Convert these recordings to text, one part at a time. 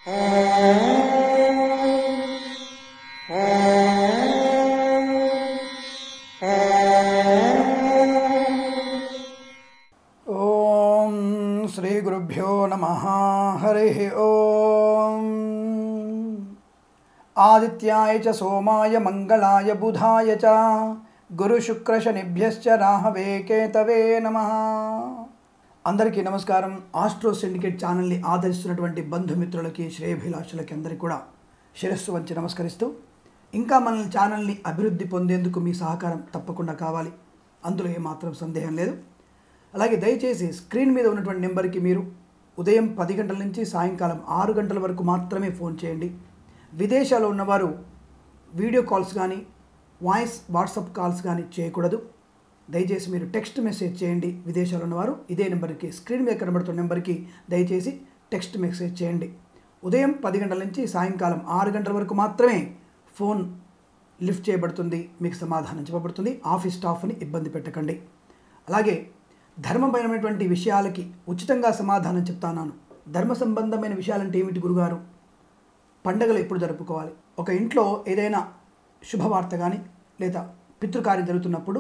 ఓం శ్రీ గురుభ్యో నమ హరి ఓం ఆదిత్యాయ చ సోమాయ మంగళాయ బుధాయ చ గురుశుక్రశనిభ్యశ్చ రాహవే కేతవే నమ అందరికీ నమస్కారం ఆస్ట్రో సిండికేట్ ఛానల్ని ఆదరిస్తున్నటువంటి బంధుమిత్రులకి శ్రేయభిలాషులకి అందరికీ కూడా శిరస్సు వంచి నమస్కరిస్తూ ఇంకా మనల్ని ఛానల్ని అభివృద్ధి పొందేందుకు మీ సహకారం తప్పకుండా కావాలి అందులో ఏమాత్రం సందేహం లేదు అలాగే దయచేసి స్క్రీన్ మీద ఉన్నటువంటి నెంబర్కి మీరు ఉదయం పది గంటల నుంచి సాయంకాలం ఆరు గంటల వరకు మాత్రమే ఫోన్ చేయండి విదేశాల్లో ఉన్నవారు వీడియో కాల్స్ కానీ వాయిస్ వాట్సాప్ కాల్స్ కానీ చేయకూడదు దయచేసి మీరు టెక్స్ట్ మెసేజ్ చేయండి విదేశాల్లో ఉన్నవారు ఇదే నెంబర్కి స్క్రీన్ మీద కనబడుతున్న నెంబర్కి దయచేసి టెక్స్ట్ మెసేజ్ చేయండి ఉదయం పది గంటల నుంచి సాయంకాలం ఆరు గంటల వరకు మాత్రమే ఫోన్ లిఫ్ట్ చేయబడుతుంది మీకు సమాధానం చెప్పబడుతుంది ఆఫీస్ స్టాఫ్ని ఇబ్బంది పెట్టకండి అలాగే ధర్మపరమైనటువంటి విషయాలకి ఉచితంగా సమాధానం చెప్తాను ధర్మ సంబంధమైన విషయాలంటే ఏమిటి గురుగారు పండగలు ఎప్పుడు జరుపుకోవాలి ఒక ఇంట్లో ఏదైనా శుభవార్త కానీ లేదా పితృకార్యం జరుగుతున్నప్పుడు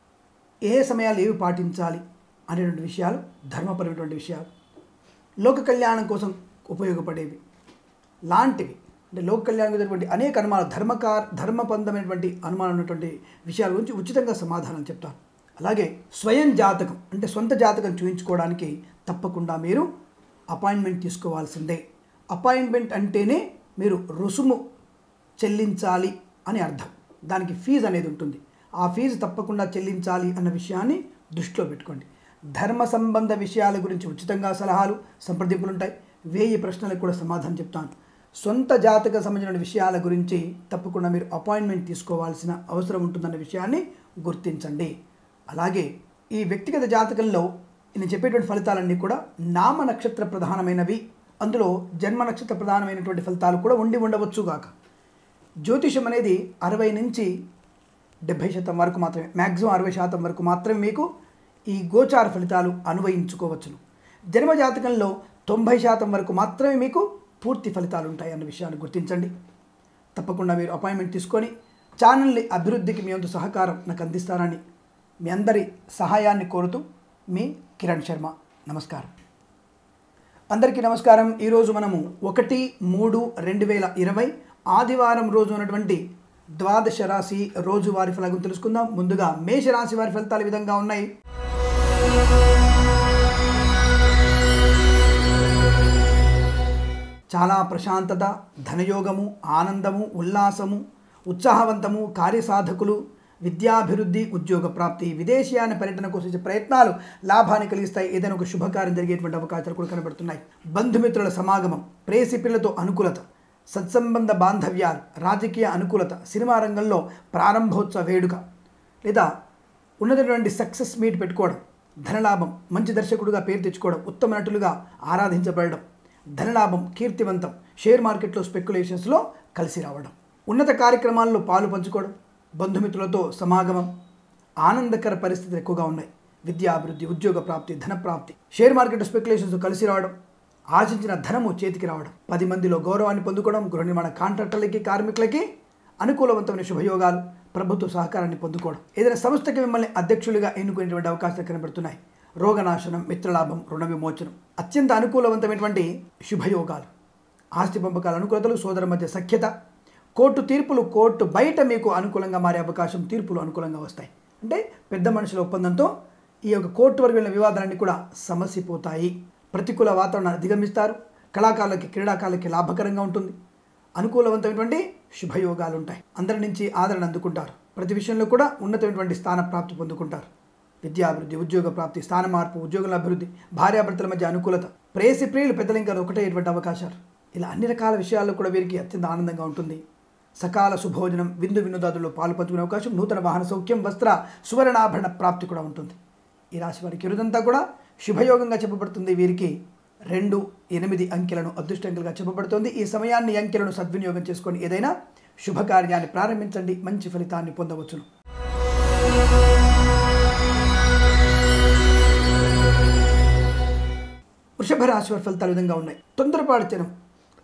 ఏ సమయాలు ఏవి పాటించాలి అనేటువంటి విషయాలు ధర్మపరమైనటువంటి విషయాలు లోక కళ్యాణం కోసం ఉపయోగపడేవి లాంటివి అంటే లోక కళ్యాణం జరిగినటువంటి అనేక అనుమానాలు ధర్మకార్ ధర్మబంధమైనటువంటి అనుమానం ఉన్నటువంటి విషయాల గురించి ఉచితంగా సమాధానం చెప్తాను అలాగే స్వయం జాతకం అంటే సొంత జాతకం చూయించుకోవడానికి తప్పకుండా మీరు అపాయింట్మెంట్ తీసుకోవాల్సిందే అపాయింట్మెంట్ అంటేనే మీరు రుసుము చెల్లించాలి అని అర్థం దానికి ఫీజు అనేది ఉంటుంది ఆ ఫీజు తప్పకుండా చెల్లించాలి అన్న విషయాన్ని దృష్టిలో పెట్టుకోండి ధర్మ సంబంధ విషయాల గురించి ఉచితంగా సలహాలు సంప్రదింపులు ఉంటాయి వేయి ప్రశ్నలకు కూడా సమాధానం చెప్తాను సొంత జాతక సంబంధించిన విషయాల గురించి తప్పకుండా మీరు అపాయింట్మెంట్ తీసుకోవాల్సిన అవసరం ఉంటుందన్న విషయాన్ని గుర్తించండి అలాగే ఈ వ్యక్తిగత జాతకంలో నేను చెప్పేటువంటి ఫలితాలన్నీ కూడా నామ నక్షత్ర ప్రధానమైనవి అందులో జన్మ నక్షత్ర ప్రధానమైనటువంటి ఫలితాలు కూడా ఉండి ఉండవచ్చుగాక జ్యోతిషం అనేది అరవై నుంచి డెబ్భై శాతం వరకు మాత్రమే మ్యాక్సిమం అరవై శాతం వరకు మాత్రమే మీకు ఈ గోచార ఫలితాలు అన్వయించుకోవచ్చును జన్మ జాతకంలో తొంభై శాతం వరకు మాత్రమే మీకు పూర్తి ఫలితాలు ఉంటాయి అన్న విషయాన్ని గుర్తించండి తప్పకుండా మీరు అపాయింట్మెంట్ తీసుకొని ఛానల్ని అభివృద్ధికి మీ వంతు సహకారం నాకు అందిస్తారని మీ అందరి సహాయాన్ని కోరుతూ మీ కిరణ్ శర్మ నమస్కారం అందరికీ నమస్కారం ఈరోజు మనము ఒకటి మూడు రెండు వేల ఇరవై ఆదివారం రోజు ఉన్నటువంటి ద్వాదశ రాశి రోజువారి ఫలం తెలుసుకుందాం ముందుగా మేషరాశి వారి ఫలితాలు ఈ విధంగా ఉన్నాయి చాలా ప్రశాంతత ధనయోగము ఆనందము ఉల్లాసము ఉత్సాహవంతము కార్యసాధకులు విద్యాభివృద్ధి ఉద్యోగ ప్రాప్తి విదేశీయాన పర్యటన కోసం చేసే ప్రయత్నాలు లాభాన్ని కలిగిస్తాయి ఏదైనా ఒక శుభకార్యం జరిగేటువంటి అవకాశాలు కూడా కనబడుతున్నాయి బంధుమిత్రుల సమాగమం ప్రేసి పిల్లలతో అనుకూలత సత్సంబంధ బాంధవ్యాలు రాజకీయ అనుకూలత సినిమా రంగంలో ప్రారంభోత్సవ వేడుక లేదా ఉన్నటువంటి సక్సెస్ మీట్ పెట్టుకోవడం ధనలాభం మంచి దర్శకుడుగా పేరు తెచ్చుకోవడం ఉత్తమ నటులుగా ఆరాధించబడడం ధనలాభం కీర్తివంతం షేర్ మార్కెట్లో స్పెక్యులేషన్స్లో కలిసి రావడం ఉన్నత కార్యక్రమాల్లో పాలు పంచుకోవడం బంధుమిత్రులతో సమాగమం ఆనందకర పరిస్థితులు ఎక్కువగా ఉన్నాయి విద్యాభివృద్ధి ఉద్యోగ ప్రాప్తి ధన ప్రాప్తి షేర్ మార్కెట్ స్పెక్యులేషన్స్ కలిసి రావడం ఆశించిన ధనము చేతికి రావడం పది మందిలో గౌరవాన్ని పొందుకోవడం గృహ నిర్మాణ కాంట్రాక్టర్లకి కార్మికులకి అనుకూలవంతమైన శుభయోగాలు ప్రభుత్వ సహకారాన్ని పొందుకోవడం ఏదైనా సంస్థకి మిమ్మల్ని అధ్యక్షులుగా ఎన్నుకునేటువంటి అవకాశాలు కనబడుతున్నాయి రోగనాశనం మిత్రలాభం రుణ విమోచనం అత్యంత అనుకూలవంతమైనటువంటి శుభయోగాలు ఆస్తి పంపకాల అనుకూలతలు సోదరు మధ్య సఖ్యత కోర్టు తీర్పులు కోర్టు బయట మీకు అనుకూలంగా మారే అవకాశం తీర్పులు అనుకూలంగా వస్తాయి అంటే పెద్ద మనుషుల ఒప్పందంతో ఈ యొక్క కోర్టు వరకు వెళ్ళిన వివాదాలన్నీ కూడా సమసిపోతాయి ప్రతికూల వాతావరణాన్ని అధిగమిస్తారు కళాకారులకి క్రీడాకారులకి లాభకరంగా ఉంటుంది అనుకూలవంతమైనటువంటి శుభయోగాలు ఉంటాయి అందరి నుంచి ఆదరణ అందుకుంటారు ప్రతి విషయంలో కూడా ఉన్నతమైనటువంటి స్థాన ప్రాప్తి పొందుకుంటారు విద్యాభివృద్ధి ఉద్యోగ ప్రాప్తి స్థాన మార్పు ఉద్యోగుల అభివృద్ధి భార్యాభర్తల మధ్య అనుకూలత ప్రేసి ప్రియులు పెద్దలు ఇంకా ఒకటేటువంటి అవకాశాలు ఇలా అన్ని రకాల విషయాల్లో కూడా వీరికి అత్యంత ఆనందంగా ఉంటుంది సకాల శుభోజనం విందు వినోదాదుల్లో పాలు పంచుకునే అవకాశం నూతన వాహన సౌఖ్యం వస్త్ర సువర్ణాభరణ ప్రాప్తి కూడా ఉంటుంది ఈ రాశి వారికి ఇరుదంతా కూడా శుభయోగంగా చెప్పబడుతుంది వీరికి రెండు ఎనిమిది అంకెలను అదృష్టంకులుగా చెప్పబడుతోంది ఈ సమయాన్ని ఈ అంకెలను సద్వినియోగం చేసుకొని ఏదైనా శుభకార్యాన్ని ప్రారంభించండి మంచి ఫలితాన్ని పొందవచ్చును వృషభ రాశి వారి ఫలితాలు ఈ విధంగా ఉన్నాయి తొందరపాటుతనం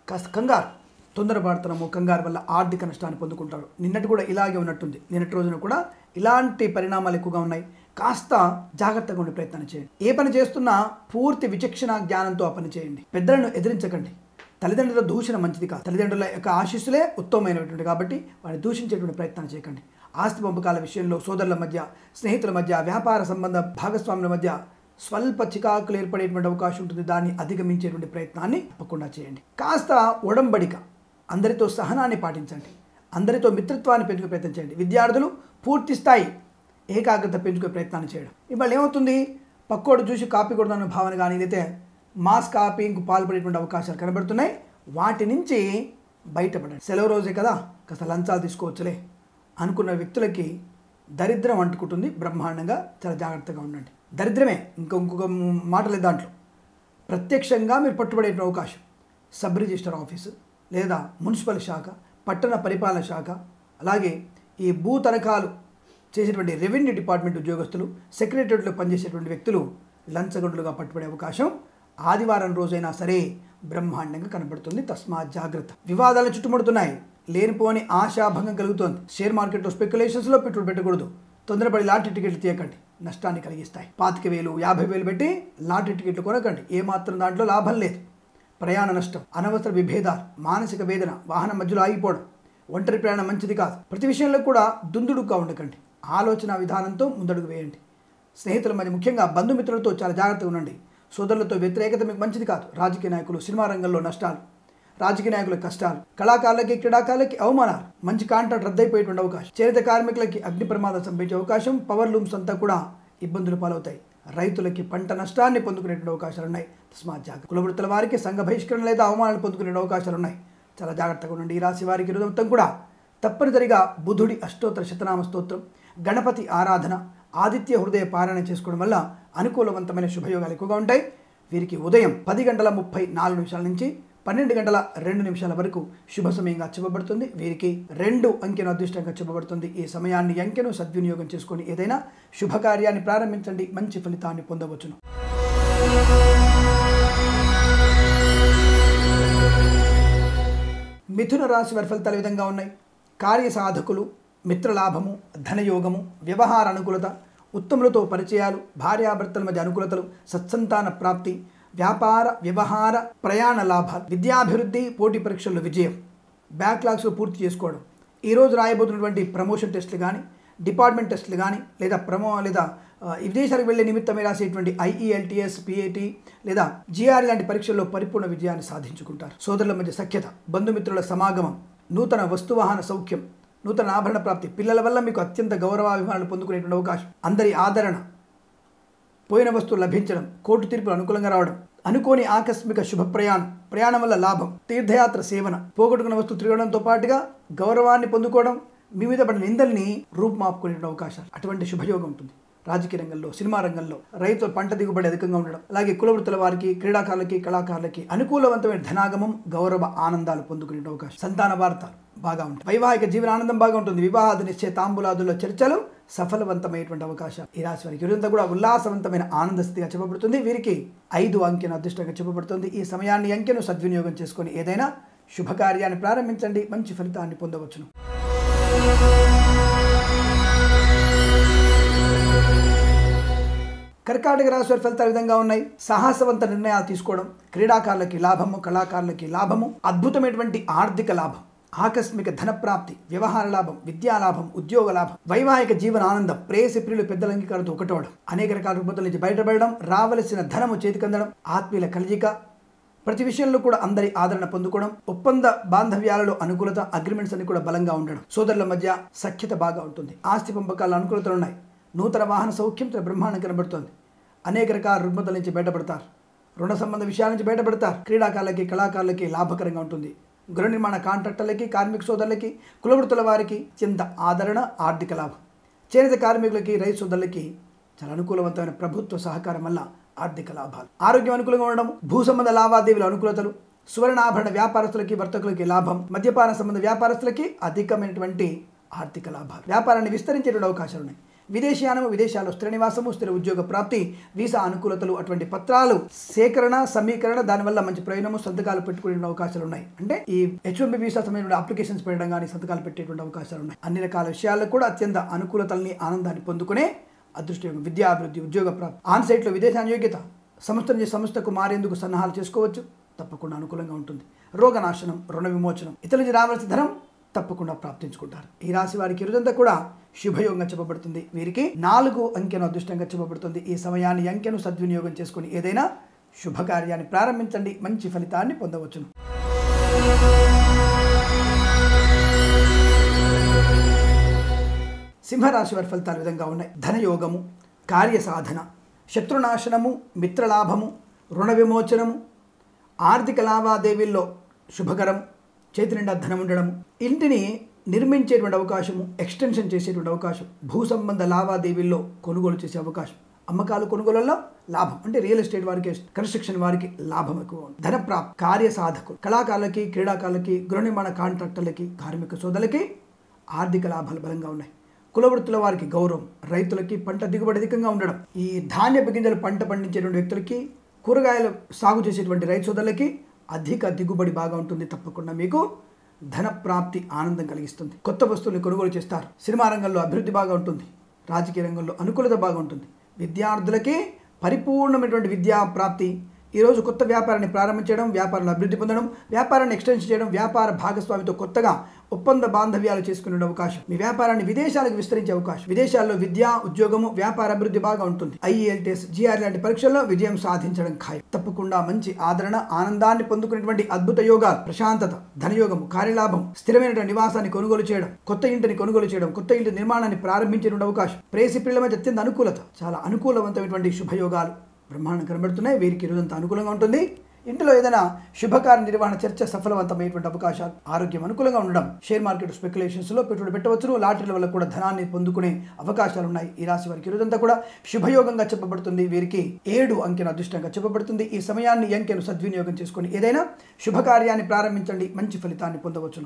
కాస్త కంగారు తొందరపడుతున్నాము కంగారు వల్ల ఆర్థిక నష్టాన్ని పొందుకుంటారు నిన్నటి కూడా ఇలాగే ఉన్నట్టుంది నిన్నటి రోజున కూడా ఇలాంటి పరిణామాలు ఎక్కువగా ఉన్నాయి కాస్త జాగ్రత్తగా ఉండే ప్రయత్నం చేయండి ఏ పని చేస్తున్నా పూర్తి విచక్షణ జ్ఞానంతో ఆ పని చేయండి పెద్దలను ఎదిరించకండి తల్లిదండ్రుల దూషణ మంచిది కాదు తల్లిదండ్రుల యొక్క ఆశీస్సులే ఉత్తమమైనటువంటి కాబట్టి వారిని దూషించేటువంటి ప్రయత్నం చేయకండి ఆస్తి పంపకాల విషయంలో సోదరుల మధ్య స్నేహితుల మధ్య వ్యాపార సంబంధ భాగస్వాముల మధ్య స్వల్ప చికాకులు ఏర్పడేటువంటి అవకాశం ఉంటుంది దాన్ని అధిగమించేటువంటి ప్రయత్నాన్ని తప్పకుండా చేయండి కాస్త ఒడంబడిక అందరితో సహనాన్ని పాటించండి అందరితో మిత్రత్వాన్ని పెంచుకునే ప్రయత్నం చేయండి విద్యార్థులు పూర్తి స్థాయి ఏకాగ్రత పెంచుకునే ప్రయత్నాన్ని చేయడం ఇవాళ ఏమవుతుంది పక్కోడు చూసి కాపీ కొడదామన్న భావన కానీ లేతే మాస్ కాపీంగ్కు పాల్పడేటువంటి అవకాశాలు కనబడుతున్నాయి వాటి నుంచి బయటపడండి సెలవు రోజే కదా కాస్త లంచాలు తీసుకోవచ్చులే అనుకున్న వ్యక్తులకి దరిద్రం అంటుకుంటుంది బ్రహ్మాండంగా చాలా జాగ్రత్తగా ఉండండి దరిద్రమే ఇంకా ఇంకొక మాట లేదు దాంట్లో ప్రత్యక్షంగా మీరు పట్టుబడే అవకాశం సబ్ రిజిస్టర్ ఆఫీసు లేదా మున్సిపల్ శాఖ పట్టణ పరిపాలన శాఖ అలాగే ఈ భూ తనఖాలు చేసేటువంటి రెవెన్యూ డిపార్ట్మెంట్ ఉద్యోగస్తులు సెక్రటరీలో పనిచేసేటువంటి వ్యక్తులు లంచగొండులుగా పట్టుబడే అవకాశం ఆదివారం రోజైనా సరే బ్రహ్మాండంగా కనబడుతుంది తస్మాత్ జాగ్రత్త వివాదాలు చుట్టుముడుతున్నాయి లేనిపోని ఆశాభంగం కలుగుతోంది షేర్ మార్కెట్లో స్పెక్యులేషన్స్లో పెట్టుబడి పెట్టకూడదు తొందరపడి లాటరీ టికెట్లు తీయకండి నష్టాన్ని కలిగిస్తాయి పాతిక వేలు యాభై వేలు పెట్టి లాటరీ టికెట్లు కొనకండి ఏమాత్రం దాంట్లో లాభం లేదు ప్రయాణ నష్టం అనవసర విభేదాలు మానసిక వేదన వాహనం మధ్యలో ఆగిపోవడం ఒంటరి ప్రయాణం మంచిది కాదు ప్రతి విషయంలో కూడా దుందుడుగా ఉండకండి ఆలోచన విధానంతో ముందడుగు వేయండి స్నేహితుల మధ్య ముఖ్యంగా బంధుమిత్రులతో చాలా జాగ్రత్తగా ఉండండి సోదరులతో వ్యతిరేకత మీకు మంచిది కాదు రాజకీయ నాయకులు సినిమా రంగంలో నష్టాలు రాజకీయ నాయకుల కష్టాలు కళాకారులకి క్రీడాకారులకి అవమానాలు మంచి కాంట్రాక్ట్ రద్దయిపోయేటువంటి అవకాశం చేనేత కార్మికులకి అగ్ని ప్రమాదం సంభవించే అవకాశం పవర్ లూమ్స్ అంతా కూడా ఇబ్బందులు పాలవుతాయి రైతులకి పంట నష్టాన్ని పొందుకునేటువంటి అవకాశాలు ఉన్నాయి తస్మాత్ జాగ్రత్త కులవృత్తుల వారికి సంఘ బహిష్కరణ లేదా అవమానాలు పొందుకునే అవకాశాలు ఉన్నాయి చాలా జాగ్రత్తగా ఉండండి ఈ రాశి వారికి ఈరోజు మొత్తం కూడా తప్పనిసరిగా బుధుడి అష్టోత్తర శతనామ స్తోత్రం గణపతి ఆరాధన ఆదిత్య హృదయ పారాయణ చేసుకోవడం వల్ల అనుకూలవంతమైన శుభయోగాలు ఎక్కువగా ఉంటాయి వీరికి ఉదయం పది గంటల ముప్పై నాలుగు నిమిషాల నుంచి పన్నెండు గంటల రెండు నిమిషాల వరకు శుభ సమయంగా చెప్పబడుతుంది వీరికి రెండు అంకెను అదృష్టంగా చెప్పబడుతుంది ఈ సమయాన్ని అంకెను సద్వినియోగం చేసుకొని ఏదైనా శుభకార్యాన్ని ప్రారంభించండి మంచి ఫలితాన్ని పొందవచ్చును మిథున రాశి వారి ఫలితాలు ఈ విధంగా ఉన్నాయి కార్యసాధకులు మిత్రలాభము ధనయోగము వ్యవహార అనుకూలత ఉత్తములతో పరిచయాలు భార్యాభర్తల మధ్య అనుకూలతలు సత్సంతాన ప్రాప్తి వ్యాపార వ్యవహార ప్రయాణ లాభాలు విద్యాభివృద్ధి పోటీ పరీక్షల్లో విజయం బ్యాక్లాగ్స్ పూర్తి చేసుకోవడం ఈరోజు రాయబోతున్నటువంటి ప్రమోషన్ టెస్టులు కానీ డిపార్ట్మెంట్ టెస్టులు కానీ లేదా ప్రమో లేదా ఆ, విదేశాలకు వెళ్ళే నిమిత్తమే రాసేటువంటి ఐఈఎల్టీఎస్ పిఏటి లేదా జిఆర్ లాంటి పరీక్షల్లో పరిపూర్ణ విజయాన్ని సాధించుకుంటారు సోదరుల మధ్య సఖ్యత బంధుమిత్రుల సమాగమం నూతన వస్తువాహన సౌఖ్యం నూతన ఆభరణ ప్రాప్తి పిల్లల వల్ల మీకు అత్యంత గౌరవాభిమానాలు పొందుకునేటువంటి అవకాశం అందరి ఆదరణ పోయిన వస్తువు లభించడం కోర్టు తీర్పులు అనుకూలంగా రావడం అనుకోని ఆకస్మిక శుభ ప్రయాణం ప్రయాణం వల్ల లాభం తీర్థయాత్ర సేవన పోగొట్టుకున్న వస్తువు తిరగడంతో పాటుగా గౌరవాన్ని పొందుకోవడం మీ మీద పడిన నిందల్ని రూపుమాపుకునే అవకాశాలు అటువంటి శుభయోగం ఉంటుంది రాజకీయ రంగంలో సినిమా రంగంలో రైతుల పంట దిగుబడి అధికంగా ఉండడం అలాగే కులవృత్తుల వారికి క్రీడాకారులకి కళాకారులకి అనుకూలవంతమైన ధనాగమం గౌరవ ఆనందాలు పొందుకునే అవకాశం సంతాన వార్తలు బాగా ఉంటాయి వైవాహిక జీవన ఆనందం బాగా ఉంటుంది వివాహాది నిశ్చయ తాంబూలాదుల్లో చర్చలు సఫలవంతమైనటువంటి అవకాశం ఈ రాశి వారికి ఇదంతా కూడా ఉల్లాసవంతమైన ఆనంద స్థితిగా చెప్పబడుతుంది వీరికి ఐదు అంకెను అదృష్టంగా చెప్పబడుతుంది ఈ సమయాన్ని అంకెను సద్వినియోగం చేసుకొని ఏదైనా శుభకార్యాన్ని ప్రారంభించండి మంచి ఫలితాన్ని పొందవచ్చును కర్కాటక రాశి వారి ఫలితాలు ఈ విధంగా ఉన్నాయి సాహసవంత నిర్ణయాలు తీసుకోవడం క్రీడాకారులకి లాభము కళాకారులకి లాభము అద్భుతమైనటువంటి ఆర్థిక లాభం ఆకస్మిక ధన ప్రాప్తి వ్యవహార లాభం విద్యా లాభం ఉద్యోగ లాభం వైవాహిక జీవన ఆనందం ప్రేసి ప్రియులు పెద్దల అంగీకారంతో ఒకటవడం అనేక రకాల రుగ్మతల నుంచి బయటపడడం రావలసిన ధనము చేతికందడం ఆత్మీయుల కలయిక ప్రతి విషయంలో కూడా అందరి ఆదరణ పొందుకోవడం ఒప్పంద బాంధవ్యాలలో అనుకూలత అగ్రిమెంట్స్ అన్ని కూడా బలంగా ఉండడం సోదరుల మధ్య సఖ్యత బాగా ఉంటుంది ఆస్తి పంపకాల అనుకూలతలు ఉన్నాయి నూతన వాహన సౌఖ్యం చాలా బ్రహ్మాండం కనబడుతోంది అనేక రకాల రుగ్మతల నుంచి బయటపడతారు రుణ సంబంధ విషయాల నుంచి బయటపడతారు క్రీడాకారులకి కళాకారులకి లాభకరంగా ఉంటుంది గృహ నిర్మాణ కాంట్రాక్టర్లకి కార్మిక సోదరులకి కులవృత్తుల వారికి చింత ఆదరణ ఆర్థిక లాభం చేనేత కార్మికులకి రైతు సోదరులకి చాలా అనుకూలవంతమైన ప్రభుత్వ సహకారం వల్ల ఆర్థిక లాభాలు ఆరోగ్యం అనుకూలంగా ఉండడం భూ సంబంధ లావాదేవీల అనుకూలతలు సువర్ణాభరణ వ్యాపారస్తులకి వర్తకులకి లాభం మద్యపాన సంబంధ వ్యాపారస్తులకి అధికమైనటువంటి ఆర్థిక లాభాలు వ్యాపారాన్ని విస్తరించేటువంటి అవకాశాలు ఉన్నాయి విదేశీయానము విదేశాల్లో స్థిర నివాసము స్థిర ఉద్యోగ ప్రాప్తి వీసా అనుకూలతలు అటువంటి పత్రాలు సేకరణ సమీకరణ దానివల్ల మంచి ప్రయోజనము సంతకాలు పెట్టుకునే అవకాశాలు ఉన్నాయి అంటే ఈ హెచ్ వన్ బి వీసా సంబంధించిన అప్లికేషన్స్ పెట్టడం కానీ సంతకాలు పెట్టేటువంటి అవకాశాలు ఉన్నాయి అన్ని రకాల విషయాల్లో కూడా అత్యంత అనుకూలతల్ని ఆనందాన్ని పొందుకునే అదృష్టయోగం విద్యా అభివృద్ధి ఉద్యోగ ప్రాప్తి ఆన్ సైట్లో విదేశాన యోగ్యత సంస్థ నుంచి సంస్థకు మారేందుకు సన్నాహాలు చేసుకోవచ్చు తప్పకుండా అనుకూలంగా ఉంటుంది రోగనాశనం రుణ విమోచనం ఇతరుల నుంచి రావాల్సిన ధనం తప్పకుండా ప్రాప్తించుకుంటారు ఈ రాశి వారికి రోజంతా కూడా శుభయోగంగా చెప్పబడుతుంది వీరికి నాలుగు అంకెను అదృష్టంగా చెప్పబడుతుంది ఈ సమయాన్ని అంకెను సద్వినియోగం చేసుకుని ఏదైనా శుభకార్యాన్ని ప్రారంభించండి మంచి ఫలితాన్ని పొందవచ్చును సింహరాశి వారి ఫలితాలు ఈ విధంగా ఉన్నాయి ధనయోగము కార్యసాధన శత్రునాశనము మిత్రలాభము రుణ విమోచనము ఆర్థిక లావాదేవీల్లో శుభకరం చేతి నిండా ధనం ఉండడము ఇంటిని నిర్మించేటువంటి అవకాశము ఎక్స్టెన్షన్ చేసేటువంటి అవకాశం భూ సంబంధ లావాదేవీల్లో కొనుగోలు చేసే అవకాశం అమ్మకాలు కొనుగోలలో లాభం అంటే రియల్ ఎస్టేట్ వారికి కన్స్ట్రక్షన్ వారికి లాభం ఎక్కువ ఉంది ధన ప్రాప్తి కార్య సాధకులు కళాకారులకి క్రీడాకారులకి గృహ నిర్మాణ కాంట్రాక్టర్లకి కార్మిక సోదరులకి ఆర్థిక లాభాలు బలంగా ఉన్నాయి కులవృత్తుల వారికి గౌరవం రైతులకి పంట దిగుబడి అధికంగా ఉండడం ఈ ధాన్యపు గింజలు పంట పండించేటువంటి వ్యక్తులకి కూరగాయలు సాగు చేసేటువంటి రైతు సోదరులకి అధిక దిగుబడి బాగా ఉంటుంది తప్పకుండా మీకు ధన ప్రాప్తి ఆనందం కలిగిస్తుంది కొత్త వస్తువుల్ని కొనుగోలు చేస్తారు సినిమా రంగంలో అభివృద్ధి బాగా ఉంటుంది రాజకీయ రంగంలో అనుకూలత బాగా ఉంటుంది విద్యార్థులకి పరిపూర్ణమైనటువంటి విద్యా ప్రాప్తి ఈరోజు కొత్త వ్యాపారాన్ని ప్రారంభించడం వ్యాపారంలో అభివృద్ధి పొందడం వ్యాపారాన్ని ఎక్స్టెన్షన్ చేయడం వ్యాపార భాగస్వామితో కొత్తగా ఒప్పంద బాంధవ్యాలు చేసుకునే అవకాశం మీ వ్యాపారాన్ని విదేశాలకు విస్తరించే అవకాశం విదేశాల్లో విద్యా ఉద్యోగము వ్యాపార అభివృద్ధి బాగా ఉంటుంది ఐఈఎల్టీఎస్ జిఆర్ లాంటి పరీక్షల్లో విజయం సాధించడం ఖాయం తప్పకుండా మంచి ఆదరణ ఆనందాన్ని పొందుకునేటువంటి అద్భుత యోగాలు ప్రశాంతత ధనయోగము కార్యలాభం స్థిరమైనటువంటి నివాసాన్ని కొనుగోలు చేయడం కొత్త ఇంటిని కొనుగోలు చేయడం కొత్త ఇంటి నిర్మాణాన్ని ప్రారంభించేటువంటి అవకాశం ప్రేసి పిల్లల మధ్య అత్యంత అనుకూలత చాలా అనుకూలవంతమైనటువంటి శుభయోగాలు బ్రహ్మాండం కనబడుతున్నాయి వీరికి రోజంతా అనుకూలంగా ఉంటుంది ఇంటిలో ఏదైనా శుభకార్య నిర్వహణ చర్చ సఫలవంతమైనటువంటి అవకాశాలు ఆరోగ్యం అనుకూలంగా ఉండడం షేర్ మార్కెట్ స్పెక్యులేషన్స్లో పెట్టుబడి పెట్టవచ్చు లాటరీల వల్ల కూడా ధనాన్ని పొందుకునే అవకాశాలు ఉన్నాయి ఈ రాశి వారికి రోజంతా కూడా శుభయోగంగా చెప్పబడుతుంది వీరికి ఏడు అంకెను అదృష్టంగా చెప్పబడుతుంది ఈ సమయాన్ని ఈ అంకెను సద్వినియోగం చేసుకొని ఏదైనా శుభకార్యాన్ని ప్రారంభించండి మంచి ఫలితాన్ని పొందవచ్చును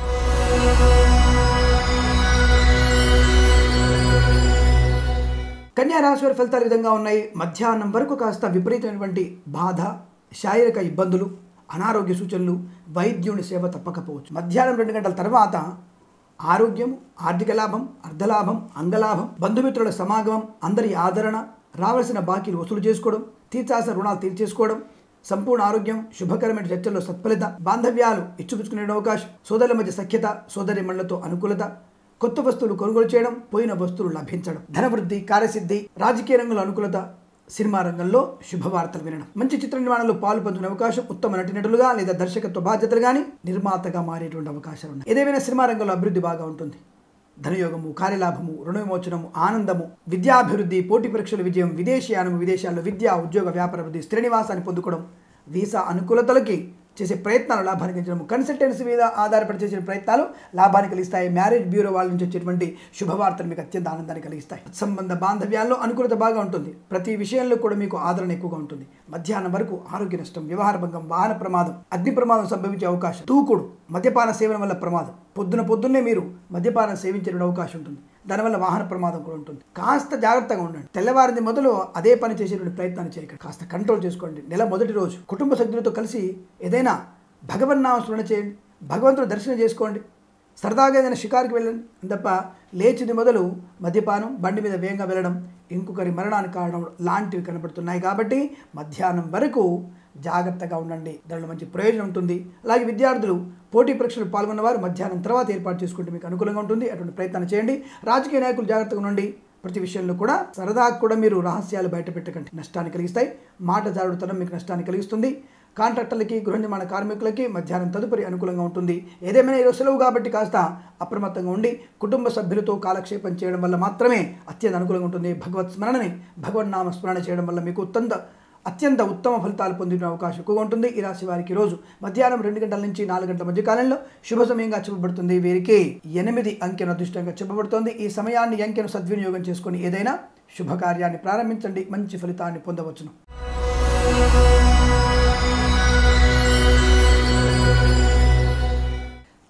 కన్యా రాశి వారి ఫలితాలు ఈ విధంగా ఉన్నాయి మధ్యాహ్నం వరకు కాస్త విపరీతమైనటువంటి బాధ శారీరక ఇబ్బందులు అనారోగ్య సూచనలు వైద్యుని సేవ తప్పకపోవచ్చు మధ్యాహ్నం రెండు గంటల తర్వాత ఆరోగ్యం ఆర్థిక లాభం అర్ధలాభం అంగలాభం బంధుమిత్రుల సమాగమం అందరి ఆదరణ రావాల్సిన బాకీలు వసూలు చేసుకోవడం తీర్చాల్సిన రుణాలు తీర్చేసుకోవడం సంపూర్ణ ఆరోగ్యం శుభకరమైన చర్చల్లో సత్ఫలిత బాంధవ్యాలు ఇచ్చిపుచ్చుకునే అవకాశం సోదరుల మధ్య సఖ్యత సోదరి మండలతో అనుకూలత కొత్త వస్తువులు కొనుగోలు చేయడం పోయిన వస్తువులు లభించడం ధనవృద్ధి కార్యసిద్ధి రాజకీయ రంగంలో అనుకూలత సినిమా రంగంలో శుభవార్తలు వినడం మంచి చిత్ర నిర్మాణంలో పాలు పొందిన అవకాశం ఉత్తమ నటినటులుగా లేదా దర్శకత్వ బాధ్యతలు కానీ నిర్మాతగా మారేటువంటి అవకాశాలు ఉన్నాయి ఏదేమైనా సినిమా రంగంలో అభివృద్ధి బాగా ఉంటుంది ధనయోగము కార్యలాభము రుణ విమోచనము ఆనందము విద్యాభివృద్ధి పోటీ పరీక్షల విజయం విదేశీయానము విదేశాల్లో విద్య ఉద్యోగ వ్యాపార అభివృద్ధి స్థిర నివాసాన్ని పొందుకోవడం వీసా అనుకూలతలకి చేసే ప్రయత్నాలు లాభాన్ని కలిగించడం కన్సల్టెన్సీ మీద ఆధారపడి చేసే ప్రయత్నాలు లాభాన్ని కలిగిస్తాయి మ్యారేజ్ బ్యూరో వాళ్ళ నుంచి వచ్చేటువంటి శుభవార్తలు మీకు అత్యంత ఆనందాన్ని కలిగిస్తాయి సంబంధ బాంధవ్యాల్లో అనుకూలత బాగా ఉంటుంది ప్రతి విషయంలో కూడా మీకు ఆదరణ ఎక్కువగా ఉంటుంది మధ్యాహ్నం వరకు ఆరోగ్య నష్టం వ్యవహార భంగం వాహన ప్రమాదం అగ్ని ప్రమాదం సంభవించే అవకాశం తూకుడు మద్యపాన సేవన వల్ల ప్రమాదం పొద్దున పొద్దున్నే మీరు మద్యపానం సేవించే అవకాశం ఉంటుంది దానివల్ల వాహన ప్రమాదం కూడా ఉంటుంది కాస్త జాగ్రత్తగా ఉండండి తెల్లవారింది మొదలు అదే పని చేసేటువంటి ప్రయత్నాన్ని చేయకండి కాస్త కంట్రోల్ చేసుకోండి నెల మొదటి రోజు కుటుంబ సభ్యులతో కలిసి ఏదైనా భగవన్నామ స్మరణ చేయండి భగవంతుడు దర్శనం చేసుకోండి సరదాగా ఏదైనా షికారుకి వెళ్ళండి తప్ప లేచింది మొదలు మద్యపానం బండి మీద వేగంగా వెళ్ళడం ఇంకొకరి మరణానికి కారణం లాంటివి కనబడుతున్నాయి కాబట్టి మధ్యాహ్నం వరకు జాగ్రత్తగా ఉండండి దానిలో మంచి ప్రయోజనం ఉంటుంది అలాగే విద్యార్థులు పోటీ పరీక్షలు పాల్గొన్నవారు మధ్యాహ్నం తర్వాత ఏర్పాటు చేసుకుంటే మీకు అనుకూలంగా ఉంటుంది అటువంటి ప్రయత్నాన్ని చేయండి రాజకీయ నాయకులు జాగ్రత్తగా ఉండండి ప్రతి విషయంలో కూడా సరదాగా కూడా మీరు రహస్యాలు బయట పెట్టకండి నష్టాన్ని కలిగిస్తాయి మాట జారుడుతనం మీకు నష్టాన్ని కలిగిస్తుంది కాంట్రాక్టర్లకి గృహ నిర్మాణ కార్మికులకి మధ్యాహ్నం తదుపరి అనుకూలంగా ఉంటుంది ఏదేమైనా ఈరోజు సెలవు కాబట్టి కాస్త అప్రమత్తంగా ఉండి కుటుంబ సభ్యులతో కాలక్షేపం చేయడం వల్ల మాత్రమే అత్యంత అనుకూలంగా ఉంటుంది భగవత్ స్మరణని భగవన్నామ స్మరణ చేయడం వల్ల మీకు అత్యంత అత్యంత ఉత్తమ ఫలితాలు పొందిన అవకాశం ఎక్కువగా ఉంటుంది ఈ రాశి వారికి రోజు మధ్యాహ్నం రెండు గంటల నుంచి నాలుగు గంటల మధ్య కాలంలో శుభ సమయంగా చెప్పబడుతుంది వీరికి ఎనిమిది అంకెను అదృష్టంగా చెప్పబడుతోంది ఈ సమయాన్ని ఈ అంకెను సద్వినియోగం చేసుకొని ఏదైనా శుభకార్యాన్ని ప్రారంభించండి మంచి ఫలితాన్ని పొందవచ్చును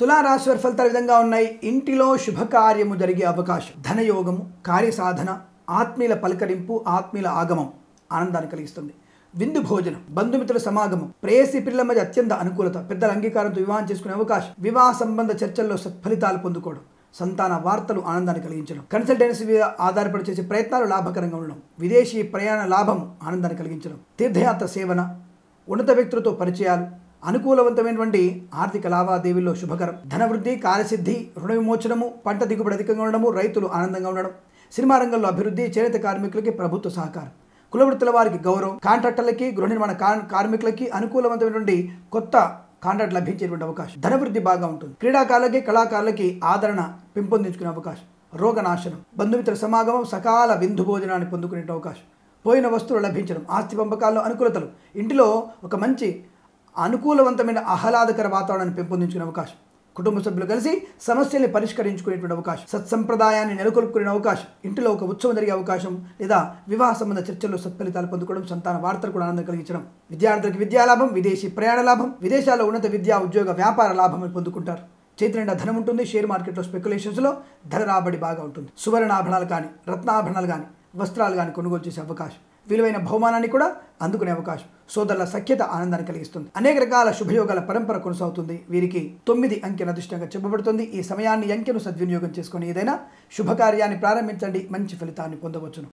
తులారాశి వారి ఫలితాలు ఈ విధంగా ఉన్నాయి ఇంటిలో శుభకార్యము జరిగే అవకాశం ధనయోగము కార్యసాధన ఆత్మీయుల పలకరింపు ఆత్మీయుల ఆగమం ఆనందాన్ని కలిగిస్తుంది విందు భోజనం బంధుమిత్రుల సమాగమం ప్రేయసి పిల్లల మధ్య అత్యంత అనుకూలత పెద్దల అంగీకారంతో వివాహం చేసుకునే అవకాశం వివాహ సంబంధ చర్చల్లో సత్ఫలితాలు పొందుకోవడం సంతాన వార్తలు ఆనందాన్ని కలిగించడం కన్సల్టెన్సీ మీద ఆధారపడి చేసే ప్రయత్నాలు లాభకరంగా ఉండడం విదేశీ ప్రయాణ లాభం ఆనందాన్ని కలిగించడం తీర్థయాత్ర సేవన ఉన్నత వ్యక్తులతో పరిచయాలు అనుకూలవంతమైనటువంటి ఆర్థిక లావాదేవీల్లో శుభకరం ధనవృద్ధి కార్యసిద్ధి రుణ విమోచనము పంట దిగుబడి అధికంగా ఉండడము రైతులు ఆనందంగా ఉండడం సినిమా రంగంలో అభివృద్ధి చేనేత కార్మికులకి ప్రభుత్వ సహకారం కులవృత్తుల వారికి గౌరవం కాంట్రాక్టర్లకి గృహ నిర్మాణ కా- కార్మికులకి అనుకూలవంతమైనటువంటి కొత్త కాంట్రాక్ట్ లభించేటువంటి అవకాశం ధనవృద్ధి బాగా ఉంటుంది క్రీడాకారులకి కళాకారులకి ఆదరణ పెంపొందించుకునే అవకాశం రోగనాశనం బంధుమిత్ర సమాగమం సకాల విందు భోజనాన్ని పొందుకునే అవకాశం పోయిన వస్తువులు లభించడం ఆస్తి పంపకాల్లో అనుకూలతలు ఇంటిలో ఒక మంచి అనుకూలవంతమైన ఆహ్లాదకర వాతావరణాన్ని పెంపొందించుకునే అవకాశం కుటుంబ సభ్యులు కలిసి సమస్యల్ని పరిష్కరించుకునేటువంటి అవకాశం సత్సంప్రదాయాన్ని నెలకొల్పుకునే అవకాశం ఇంటిలో ఒక ఉత్సవం జరిగే అవకాశం లేదా వివాహ సంబంధ చర్చల్లో సత్ఫలితాలు పొందుకోవడం సంతాన వార్తలు కూడా ఆనందం కలిగించడం విద్యార్థులకు విద్యా లాభం విదేశీ ప్రయాణ లాభం విదేశాల్లో ఉన్నత విద్యా ఉద్యోగ వ్యాపార లాభం పొందుకుంటారు చేతి నిండా ధనం ఉంటుంది షేర్ మార్కెట్లో స్పెక్యులేషన్స్లో ధన రాబడి బాగా ఉంటుంది సువర్ణాభరణాలు కానీ రత్నాభరణాలు కానీ వస్త్రాలు కానీ కొనుగోలు చేసే అవకాశం విలువైన బహుమానాన్ని కూడా అందుకునే అవకాశం సోదరుల సఖ్యత ఆనందాన్ని కలిగిస్తుంది అనేక రకాల శుభయోగాల పరంపర కొనసాగుతుంది వీరికి తొమ్మిది అంకెను అదృష్టంగా చెప్పబడుతుంది ఈ సమయాన్ని ఈ అంకెను సద్వినియోగం చేసుకొని ఏదైనా శుభకార్యాన్ని ప్రారంభించండి మంచి ఫలితాన్ని పొందవచ్చును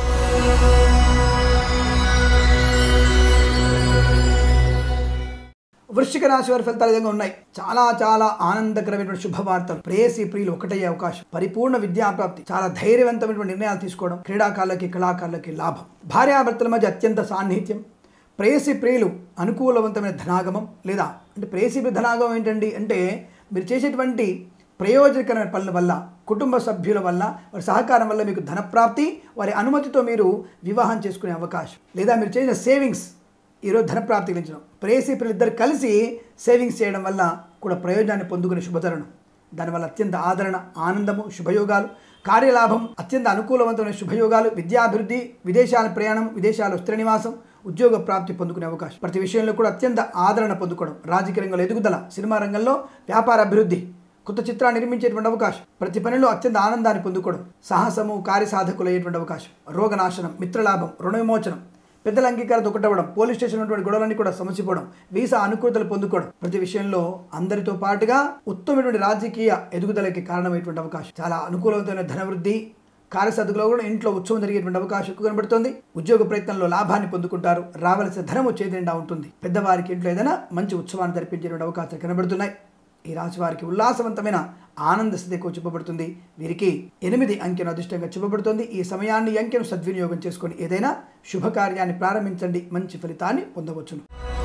వృశ్చిక రాశి వారి ఫలితాలు ఈ విధంగా ఉన్నాయి చాలా చాలా ఆనందకరమైనటువంటి శుభవార్తలు ప్రేయసి ప్రియులు ఒకటయ్యే అవకాశం పరిపూర్ణ విద్యాప్రాప్తి చాలా ధైర్యవంతమైనటువంటి నిర్ణయాలు తీసుకోవడం క్రీడాకారులకి కళాకారులకి లాభం భార్యాభర్తల మధ్య అత్యంత సాన్నిహిత్యం ప్రేయసి ప్రియులు అనుకూలవంతమైన ధనాగమం లేదా అంటే ప్రేయసి ప్రియ ధనాగమం ఏంటండి అంటే మీరు చేసేటువంటి ప్రయోజనకరమైన పనుల వల్ల కుటుంబ సభ్యుల వల్ల వారి సహకారం వల్ల మీకు ధనప్రాప్తి వారి అనుమతితో మీరు వివాహం చేసుకునే అవకాశం లేదా మీరు చేసిన సేవింగ్స్ ఈరోజు ధనప్రాప్తి కలిగించడం ప్రేయసి ఇద్దరు కలిసి సేవింగ్స్ చేయడం వల్ల కూడా ప్రయోజనాన్ని పొందుకునే శుభతరుణం దానివల్ల అత్యంత ఆదరణ ఆనందము శుభయోగాలు కార్యలాభం అత్యంత అనుకూలవంతమైన శుభయోగాలు విద్యాభివృద్ధి విదేశాల ప్రయాణం విదేశాల స్థిర నివాసం ఉద్యోగ ప్రాప్తి పొందుకునే అవకాశం ప్రతి విషయంలో కూడా అత్యంత ఆదరణ పొందుకోవడం రాజకీయ రంగంలో ఎదుగుదల సినిమా రంగంలో వ్యాపార అభివృద్ధి కొత్త చిత్రాన్ని నిర్మించేటువంటి అవకాశం ప్రతి పనిలో అత్యంత ఆనందాన్ని పొందుకోవడం సాహసము కార్యసాధకులు అయ్యేటువంటి అవకాశం రోగనాశనం మిత్రలాభం రుణ విమోచనం పెద్దల అంగీకారంతో ఒకటవ్వడం పోలీస్ స్టేషన్ ఉన్నటువంటి గొడవలన్నీ కూడా సమసిపోవడం వీసా అనుకూలతలు పొందుకోవడం ప్రతి విషయంలో అందరితో పాటుగా ఉత్తమమైనటువంటి రాజకీయ ఎదుగుదలకి కారణమైనటువంటి అవకాశం చాలా అనుకూలమైన ధనవృద్ధి కార్యసాధకులో కూడా ఇంట్లో ఉత్సవం జరిగేటువంటి అవకాశం ఎక్కువ కనబడుతుంది ఉద్యోగ ప్రయత్నంలో లాభాన్ని పొందుకుంటారు రావలసిన ధనము చేతి నిండా ఉంటుంది పెద్దవారికి ఇంట్లో ఏదైనా మంచి ఉత్సవాన్ని జరిపించేటువంటి అవకాశాలు కనబడుతున్నాయి ఈ రాశి వారికి ఉల్లాసవంతమైన ఆనంద స్థితి ఎక్కువ చెప్పబడుతుంది వీరికి ఎనిమిది అంకెను అదృష్టంగా చెప్పబడుతుంది ఈ సమయాన్ని ఈ అంకెను సద్వినియోగం చేసుకొని ఏదైనా శుభకార్యాన్ని ప్రారంభించండి మంచి ఫలితాన్ని పొందవచ్చును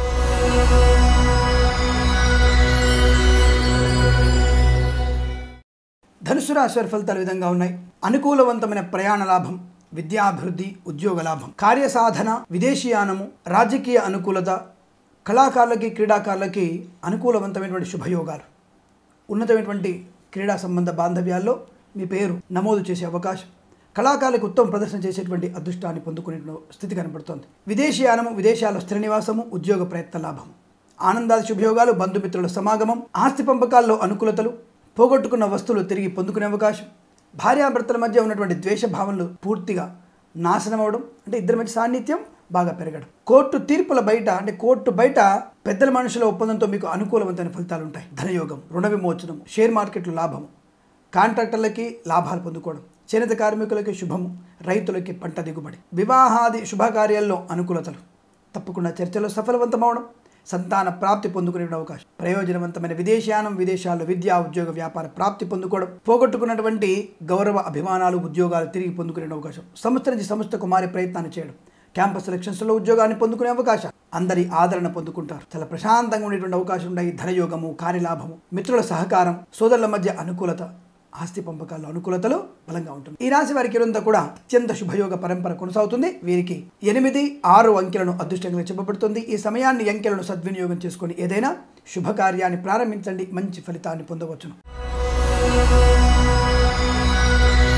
ధనుసు రాశి వారి ఫలితాలు ఈ విధంగా ఉన్నాయి అనుకూలవంతమైన ప్రయాణ లాభం విద్యాభివృద్ధి ఉద్యోగ లాభం కార్యసాధన విదేశీయానము రాజకీయ అనుకూలత కళాకారులకి క్రీడాకారులకి అనుకూలవంతమైనటువంటి శుభయోగాలు ఉన్నతమైనటువంటి క్రీడా సంబంధ బాంధవ్యాల్లో మీ పేరు నమోదు చేసే అవకాశం కళాకారులకు ఉత్తమ ప్రదర్శన చేసేటువంటి అదృష్టాన్ని పొందుకునే స్థితి కనబడుతోంది విదేశీయానము విదేశాల్లో స్థిర నివాసము ఉద్యోగ ప్రయత్న లాభం ఆనందాది శుభయోగాలు బంధుమిత్రుల సమాగమం ఆస్తి పంపకాల్లో అనుకూలతలు పోగొట్టుకున్న వస్తువులు తిరిగి పొందుకునే అవకాశం భార్యాభర్తల మధ్య ఉన్నటువంటి ద్వేష భావనలు పూర్తిగా నాశనం అవడం అంటే ఇద్దరి మధ్య సాన్నిధ్యం బాగా పెరగడం కోర్టు తీర్పుల బయట అంటే కోర్టు బయట పెద్దల మనుషుల ఒప్పందంతో మీకు అనుకూలవంతమైన ఫలితాలు ఉంటాయి ధనయోగం రుణ విమోచనం షేర్ మార్కెట్లో లాభం కాంట్రాక్టర్లకి లాభాలు పొందుకోవడం చేనేత కార్మికులకి శుభము రైతులకి పంట దిగుబడి వివాహాది శుభకార్యాల్లో అనుకూలతలు తప్పకుండా చర్చలో సఫలవంతమవడం సంతాన ప్రాప్తి పొందుకునే అవకాశం ప్రయోజనవంతమైన విదేశానం విదేశాల్లో విద్యా ఉద్యోగ వ్యాపార ప్రాప్తి పొందుకోవడం పోగొట్టుకున్నటువంటి గౌరవ అభిమానాలు ఉద్యోగాలు తిరిగి పొందుకునే అవకాశం సంస్థ నుంచి సంస్థకు మారే ప్రయత్నాన్ని చేయడం క్యాంపస్ సెలక్షన్స్లో ఉద్యోగాన్ని పొందుకునే అవకాశం అందరి ఆదరణ పొందుకుంటారు చాలా ప్రశాంతంగా ఉండేటువంటి అవకాశం ఉన్నాయి ధనయోగము కార్యలాభము మిత్రుల సహకారం సోదరుల మధ్య అనుకూలత ఆస్తి పంపకాల్లో అనుకూలతలు బలంగా ఉంటుంది ఈ రాశి వారికి ఇదంతా కూడా అత్యంత శుభయోగ పరంపర కొనసాగుతుంది వీరికి ఎనిమిది ఆరు అంకెలను అదృష్టంగా చెప్పబడుతుంది ఈ సమయాన్ని ఈ అంకెలను సద్వినియోగం చేసుకొని ఏదైనా శుభకార్యాన్ని ప్రారంభించండి మంచి ఫలితాన్ని పొందవచ్చును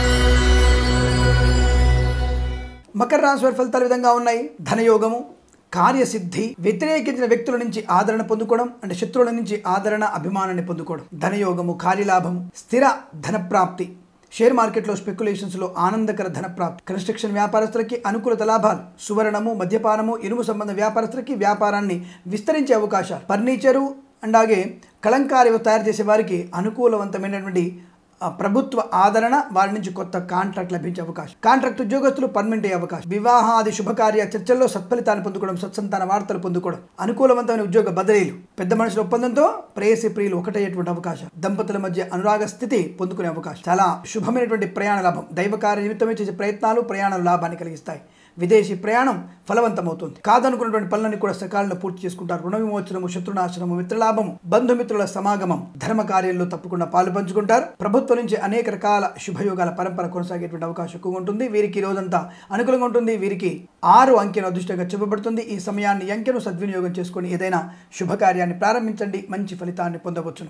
మకర రాశి వారి ఫలితాలు ఈ విధంగా ఉన్నాయి ధనయోగము కార్యసిద్ధి వ్యతిరేకించిన వ్యక్తుల నుంచి ఆదరణ పొందుకోవడం అంటే శత్రువుల నుంచి ఆదరణ అభిమానాన్ని పొందుకోవడం ధనయోగము కార్యలాభము స్థిర ధన ప్రాప్తి షేర్ మార్కెట్లో స్పెక్యులేషన్స్లో ఆనందకర ధన ప్రాప్తి కన్స్ట్రక్షన్ వ్యాపారస్తులకి అనుకూలత లాభాలు సువర్ణము మద్యపానము ఇనుము సంబంధ వ్యాపారస్తులకి వ్యాపారాన్ని విస్తరించే అవకాశాలు ఫర్నిచరు అలాగే కలంకారీ తయారు చేసే వారికి అనుకూలవంతమైనటువంటి ఆ, ప్రభుత్వ ఆదరణ వారి నుంచి కొత్త కాంట్రాక్ట్ లభించే అవకాశం కాంట్రాక్ట్ ఉద్యోగస్తులు పర్మనెంట్ అయ్యే అవకాశం వివాహాది శుభకార్య చర్చల్లో సత్ఫలితాన్ని పొందుకోవడం సత్సంతాన వార్తలు పొందుకోవడం అనుకూలవంతమైన ఉద్యోగ బదిలీలు పెద్ద మనుషుల ఒప్పందంతో ప్రేయసి ప్రియులు ఒకటయ్యేటువంటి అవకాశం దంపతుల మధ్య అనురాగ స్థితి పొందుకునే అవకాశం చాలా శుభమైనటువంటి ప్రయాణ లాభం దైవకార్య నిమిత్తమే చేసే ప్రయత్నాలు ప్రయాణాలు లాభాన్ని కలిగిస్తాయి విదేశీ ప్రయాణం ఫలవంతమవుతుంది కాదనుకున్నటువంటి పనులన్నీ కూడా సకాలంలో పూర్తి చేసుకుంటారు రుణ విమోచనము శత్రునాశనము మిత్రలాభము బంధుమిత్రుల సమాగమం ధర్మ కార్యంలో తప్పకుండా పాలు పంచుకుంటారు ప్రభుత్వం నుంచి అనేక రకాల శుభయోగాల పరంపర కొనసాగేటువంటి అవకాశం ఎక్కువగా ఉంటుంది వీరికి ఈ రోజంతా అనుకూలంగా ఉంటుంది వీరికి ఆరు అంకెను అదృష్టంగా చెప్పబడుతుంది ఈ సమయాన్ని ఈ అంకెను సద్వినియోగం చేసుకొని ఏదైనా శుభకార్యాన్ని ప్రారంభించండి మంచి ఫలితాన్ని పొందవచ్చును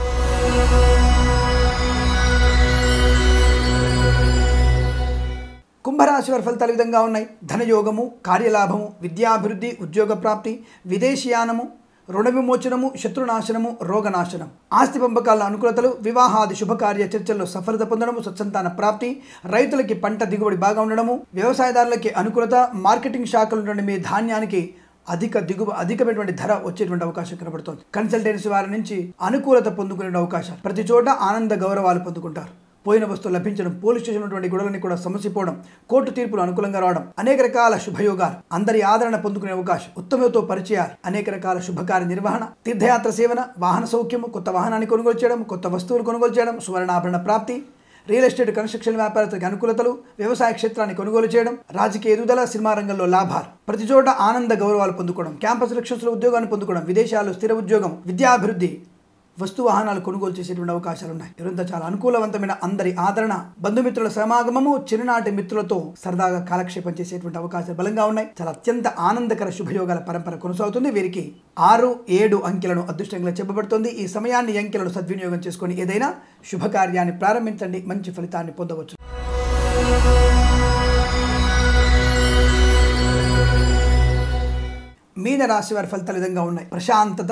కుంభరాశి వారి ఫలితాలు ఈ విధంగా ఉన్నాయి ధనయోగము కార్యలాభము విద్యాభివృద్ధి ఉద్యోగ ప్రాప్తి విదేశీయానము రుణ విమోచనము శత్రునాశనము రోగనాశనం ఆస్తి పంపకాల అనుకూలతలు వివాహాది శుభకార్య చర్చల్లో సఫలత పొందడము సత్సంతాన ప్రాప్తి రైతులకి పంట దిగుబడి బాగా ఉండడము వ్యవసాయదారులకి అనుకూలత మార్కెటింగ్ శాఖల నుండి మీ ధాన్యానికి అధిక దిగువ అధికమైనటువంటి ధర వచ్చేటువంటి అవకాశం కనబడుతోంది కన్సల్టెన్సీ వారి నుంచి అనుకూలత పొందుకునే అవకాశాలు ప్రతి చోట ఆనంద గౌరవాలు పొందుకుంటారు పోయిన వస్తువు లభించడం పోలీస్ స్టేషన్ ఉన్నటువంటి గొడవలని కూడా సమసిపోవడం కోర్టు తీర్పులు అనుకూలంగా రావడం అనేక రకాల శుభయోగాలు అందరి ఆదరణ పొందుకునే అవకాశం ఉత్తమతో పరిచయాలు అనేక రకాల శుభకార్య నిర్వహణ తీర్థయాత్ర సేవన వాహన సౌఖ్యము కొత్త వాహనాన్ని కొనుగోలు చేయడం కొత్త వస్తువులు కొనుగోలు చేయడం సువర్ణాభరణ ప్రాప్తి రియల్ ఎస్టేట్ కన్స్ట్రక్షన్ వ్యాపారస్తులకు అనుకూలతలు వ్యవసాయ క్షేత్రాన్ని కొనుగోలు చేయడం రాజకీయ ఎదుగుదల సినిమా రంగంలో లాభాలు ప్రతి చోట ఆనంద గౌరవాలు పొందుకోవడం క్యాంపస్ ఎలక్షన్స్లో ఉద్యోగాన్ని పొందుకోవడం విదేశాల్లో స్థిర ఉద్యోగం విద్యాభివృద్ధి వస్తు వాహనాలు కొనుగోలు చేసేటువంటి అవకాశాలు ఉన్నాయి ఇదంతా చాలా అనుకూలవంతమైన అందరి ఆదరణ బంధుమిత్రుల సమాగమము చిన్ననాటి మిత్రులతో సరదాగా కాలక్షేపం చేసేటువంటి అవకాశాలు బలంగా ఉన్నాయి చాలా అత్యంత ఆనందకర శుభయోగాల పరంపర కొనసాగుతుంది వీరికి ఆరు ఏడు అంకెలను అదృష్టంగా చెప్పబడుతుంది ఈ సమయాన్ని ఈ అంకెలను సద్వినియోగం చేసుకొని ఏదైనా శుభకార్యాన్ని ప్రారంభించండి మంచి ఫలితాన్ని పొందవచ్చు మీన రాశి వారి ఫలితాలు ఈ విధంగా ఉన్నాయి ప్రశాంతత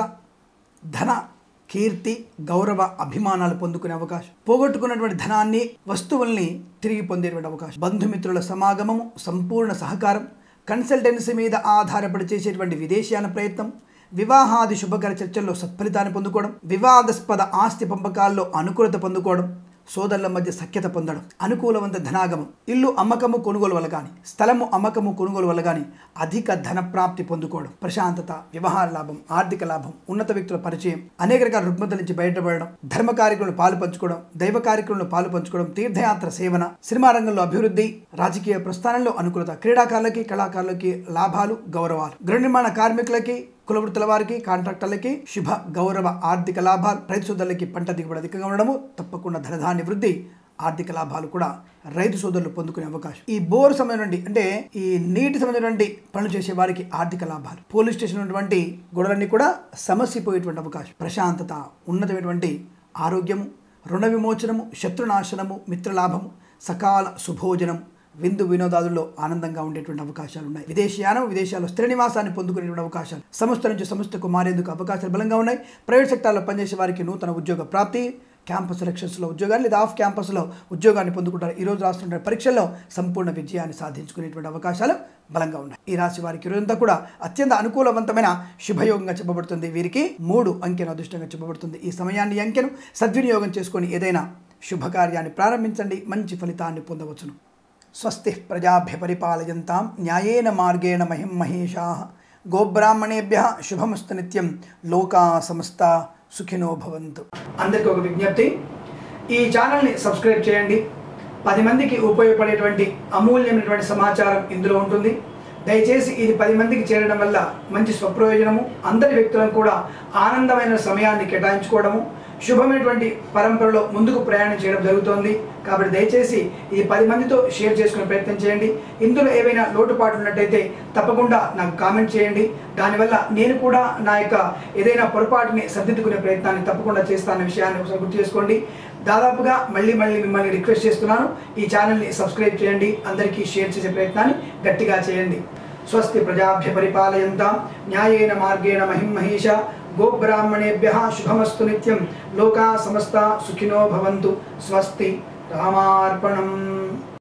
ధన కీర్తి గౌరవ అభిమానాలు పొందుకునే అవకాశం పోగొట్టుకున్నటువంటి ధనాన్ని వస్తువుల్ని తిరిగి పొందేటువంటి అవకాశం బంధుమిత్రుల సమాగమము సంపూర్ణ సహకారం కన్సల్టెన్సీ మీద ఆధారపడి చేసేటువంటి విదేశీయాన ప్రయత్నం వివాహాది శుభకర చర్చల్లో సత్ఫలితాన్ని పొందుకోవడం వివాదాస్పద ఆస్తి పంపకాల్లో అనుకూలత పొందుకోవడం సోదరుల మధ్య సఖ్యత పొందడం అనుకూలవంత ధనాగమం ఇల్లు అమ్మకము కొనుగోలు వల్ల కానీ స్థలము అమ్మకము కొనుగోలు వల్ల కానీ అధిక ధన ప్రాప్తి పొందుకోవడం ప్రశాంతత వ్యవహార లాభం ఆర్థిక లాభం ఉన్నత వ్యక్తుల పరిచయం అనేక రకాల రుగ్మతల నుంచి బయటపడడం ధర్మ కార్యక్రమంలో పాలు పంచుకోవడం దైవ కార్యక్రమంలో పాలు పంచుకోవడం తీర్థయాత్ర సేవన సినిమా రంగంలో అభివృద్ధి రాజకీయ ప్రస్థానంలో అనుకూలత క్రీడాకారులకి కళాకారులకి లాభాలు గౌరవాలు గృహ నిర్మాణ కార్మికులకి కులవృత్తుల వారికి కాంట్రాక్టర్లకి శుభ గౌరవ ఆర్థిక లాభాలు రైతు సోదరులకి పంట దిగుబడి అధికంగా ఉండడము తప్పకుండా ధనధాన్య వృద్ధి ఆర్థిక లాభాలు కూడా రైతు సోదరులు పొందుకునే అవకాశం ఈ బోర్ సమయం నుండి అంటే ఈ నీటి సంబంధించినటువంటి పనులు చేసే వారికి ఆర్థిక లాభాలు పోలీస్ స్టేషన్ ఉన్నటువంటి గొడవలన్నీ కూడా సమస్యపోయేటువంటి అవకాశం ప్రశాంతత ఉన్నతమైనటువంటి ఆరోగ్యము రుణ విమోచనము శత్రునాశనము మిత్రలాభము సకాల శుభోజనం విందు వినోదాదుల్లో ఆనందంగా ఉండేటువంటి అవకాశాలు ఉన్నాయి విదేశీయానం విదేశాల్లో స్థిర నివాసాన్ని పొందుకునేటువంటి అవకాశాలు సంస్థ నుంచి సంస్థకు మారేందుకు అవకాశాలు బలంగా ఉన్నాయి ప్రైవేట్ సెక్టార్లో పనిచేసే వారికి నూతన ఉద్యోగ ప్రాప్తి క్యాంపస్ సెలక్షన్స్లో ఉద్యోగాన్ని లేదా ఆఫ్ క్యాంపస్లో ఉద్యోగాన్ని పొందుకుంటారు ఈ రోజు రాస్తున్న పరీక్షల్లో సంపూర్ణ విజయాన్ని సాధించుకునేటువంటి అవకాశాలు బలంగా ఉన్నాయి ఈ రాశి వారికి రోజంతా కూడా అత్యంత అనుకూలవంతమైన శుభయోగంగా చెప్పబడుతుంది వీరికి మూడు అంకెను అదృష్టంగా చెప్పబడుతుంది ఈ సమయాన్ని ఈ అంకెను సద్వినియోగం చేసుకొని ఏదైనా శుభకార్యాన్ని ప్రారంభించండి మంచి ఫలితాన్ని పొందవచ్చును స్వస్తి ప్రజాభ్య పరిపాలయంతాం న్యాయేన మార్గేణ మహిం మహేషా గోబ్రాహ్మణేభ్య శుభమస్తు నిత్యం లోకా సమస్త సుఖినో భవంతు అందరికీ ఒక విజ్ఞప్తి ఈ ఛానల్ని సబ్స్క్రైబ్ చేయండి పది మందికి ఉపయోగపడేటువంటి అమూల్యమైనటువంటి సమాచారం ఇందులో ఉంటుంది దయచేసి ఇది పది మందికి చేరడం వల్ల మంచి స్వప్రయోజనము అందరి వ్యక్తులను కూడా ఆనందమైన సమయాన్ని కేటాయించుకోవడము శుభమైనటువంటి పరంపరలో ముందుకు ప్రయాణం చేయడం జరుగుతోంది కాబట్టి దయచేసి ఇది పది మందితో షేర్ చేసుకునే ప్రయత్నం చేయండి ఇందులో ఏవైనా లోటుపాట్లు ఉన్నట్టయితే తప్పకుండా నాకు కామెంట్ చేయండి దానివల్ల నేను కూడా నా యొక్క ఏదైనా పొరపాటుని సర్దిద్దుకునే ప్రయత్నాన్ని తప్పకుండా చేస్తానన్న విషయాన్ని ఒకసారి గుర్తు చేసుకోండి దాదాపుగా మళ్ళీ మళ్ళీ మిమ్మల్ని రిక్వెస్ట్ చేస్తున్నాను ఈ ఛానల్ని సబ్స్క్రైబ్ చేయండి అందరికీ షేర్ చేసే ప్రయత్నాన్ని గట్టిగా చేయండి స్వస్తి ప్రజాభ్య పరిపాలయంతాం న్యాయేన మార్గేణ మహిం మహేష గోబ్రాహ్మణేభ్య శుభమస్తు నిత్యం లోకా సమస్త సుఖినో భవంతు స్వస్తి రామార్పణం